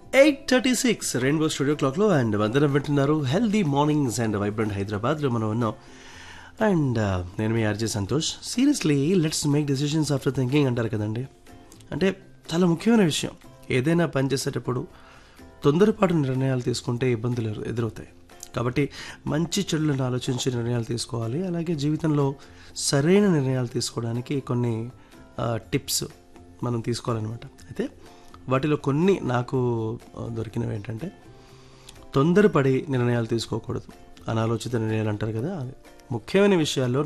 eight thirty six rainbow studio క్లాక్లో and వందనం వింటున్నారు హెల్దీ మార్నింగ్స్ అండ్ వైబ్రెంట్ హైదరాబాద్లో మనం ఉన్నాం అండ్ నేను మీ RJ Santosh seriously let's make decisions after thinking అంటారు కదండి అంటే చాలా ముఖ్యమైన విషయం ఏదైనా పని చేసేటప్పుడు తొందరపాటు నిర్ణయాలు తీసుకుంటే ఇబ్బందులు ఎదు- ఎదురవుతాయి కాబట్టి మంచి చెడులను ఆలోచించి నిర్ణయాలు తీసుకోవాలి అలాగే జీవితంలో సరైన నిర్ణయాలు తీసుకోవడానికి కొన్ని టిప్స్ మనం తీసుకోవాలన్నమాట అయితే వాటిలో కొన్ని నాకు ఆ, దొరికినవి ఏంటంటే తొందరపడి నిర్ణయాలు తీసుకోకూడదు అనాలోచిత నిర్ణయాలు అంటారు కదా అది ముఖ్యమైన విషయాల్లో